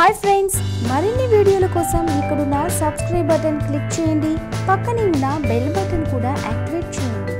hi friends మరిన్ని వీడియోల కోసం ఇక్కడున్న సబ్స్క్రైబ్ బటన్ క్లిక్ చేయండి పక్కనే ఉన్న బెల్ బటన్ కూడా యాక్టివేట్ చేయండి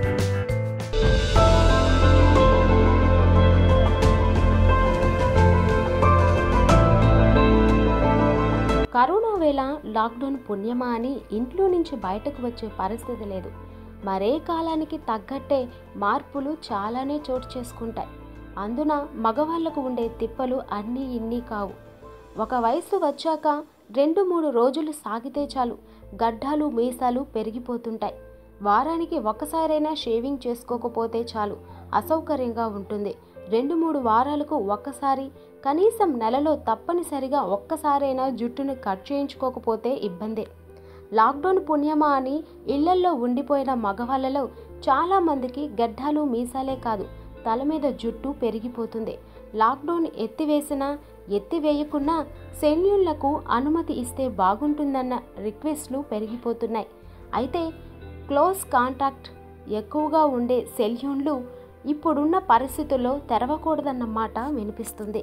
కరోనా వేళ లాక్డౌన్ పుణ్యమా అని ఇంట్లో నుంచి బయటకు వచ్చే పరిస్థితి లేదు మరే కాలానికి తగ్గట్టే మార్పులు చాలానే చోటు చేసుకుంటాయి అందున మగవాళ్లకు ఉండే తిప్పలు అన్నీ ఇన్ని కావు ఒక వయసు వచ్చాక రెండు మూడు రోజులు సాగితే చాలు గడ్డాలు మీసాలు పెరిగిపోతుంటాయి వారానికి ఒక్కసారైనా షేవింగ్ చేసుకోకపోతే చాలు అసౌకర్యంగా ఉంటుంది రెండు మూడు వారాలకు ఒక్కసారి కనీసం నెలలో తప్పనిసరిగా ఒక్కసారైనా జుట్టును కట్ చేయించుకోకపోతే ఇబ్బందే లాక్డౌన్ పుణ్యమా అని ఇళ్లల్లో ఉండిపోయిన మగవాళ్ళలో చాలామందికి గడ్డాలు మీసాలే కాదు తల మీద జుట్టు పెరిగిపోతుంది లాక్డౌన్ ఎత్తివేసినా ఎత్తివేయకున్నా సెల్యూన్లకు అనుమతి ఇస్తే బాగుంటుందన్న రిక్వెస్ట్లు పెరిగిపోతున్నాయి అయితే క్లోజ్ కాంటాక్ట్ ఎక్కువగా ఉండే సెల్యూన్లు ఇప్పుడున్న పరిస్థితుల్లో తెరవకూడదన్న మాట వినిపిస్తుంది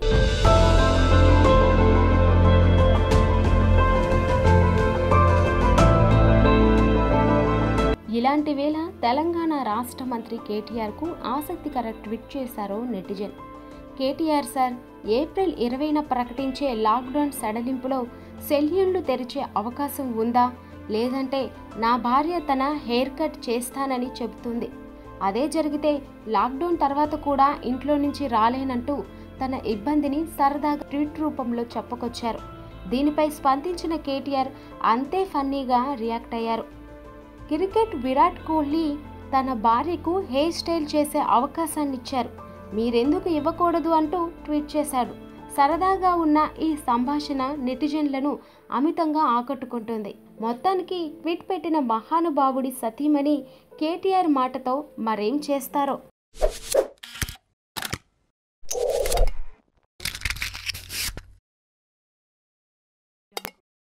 ఇలాంటి వేళ తెలంగాణ రాష్ట్ర మంత్రి కేటీఆర్కు ఆసక్తికర ట్వీట్ చేశారు నెటిజన్ కేటీఆర్ సార్ ఏప్రిల్ ఇరవైన ప్రకటించే లాక్డౌన్ సడలింపులో సెల్యూన్లు తెరిచే అవకాశం ఉందా లేదంటే నా భార్య తన హెయిర్ కట్ చేస్తానని చెబుతుంది అదే జరిగితే లాక్డౌన్ తర్వాత కూడా ఇంట్లో నుంచి రాలేనంటూ తన ఇబ్బందిని సరదాగా ట్వీట్ రూపంలో చెప్పుకొచ్చారు దీనిపై స్పందించిన కేటీఆర్ అంతే ఫన్నీగా రియాక్ట్ అయ్యారు క్రికెట్ విరాట్ కోహ్లీ తన భార్యకు హెయిర్ స్టైల్ చేసే అవకాశాన్ని ఇచ్చారు మీరెందుకు ఇవ్వకూడదు అంటూ ట్వీట్ చేశాడు సరదాగా ఉన్న ఈ సంభాషణ నెటిజన్లను అమితంగా ఆకట్టుకుంటుంది మొత్తానికి ట్వీట్ పెట్టిన మహానుభావుడి సతీమణి కేటీఆర్ మాటతో మరేం చేస్తారో